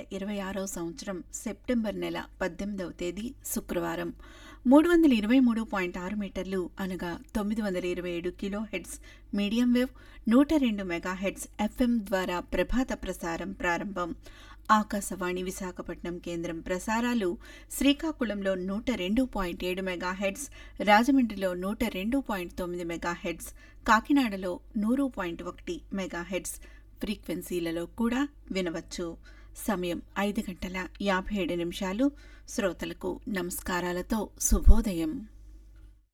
ఇరవై ఆరో సంవత్సరం సెప్టెంబర్ నెల పద్దెనిమిదవ తేదీ శుక్రవారం మూడు వందల ఇరవై మూడు పాయింట్ ఆరు మీటర్లు అనగా తొమ్మిది వందల ఇరవై ఏడు కిలో హెడ్స్ మీడియం వేవ్ నూట రెండు మెగా హెడ్స్ ఎఫ్ఎం ద్వారా ప్రభాత ప్రసారం ప్రారంభం ఆకాశవాణి విశాఖపట్నం కేంద్రం ప్రసారాలు శ్రీకాకుళంలో నూట రెండు పాయింట్ ఏడు మెగా హెడ్స్ రాజమండ్రిలో నూట రెండు పాయింట్ తొమ్మిది మెగా హెడ్స్ కాకినాడలో నూరు పాయింట్ ఒకటి మెగా హెడ్స్ ఫ్రీక్వెన్సీలలో కూడా వినవచ్చు సమయం ఐదు గంటల యాభై ఏడు నిమిషాలు శ్రోతలకు నమస్కారాలతో శుభోదయం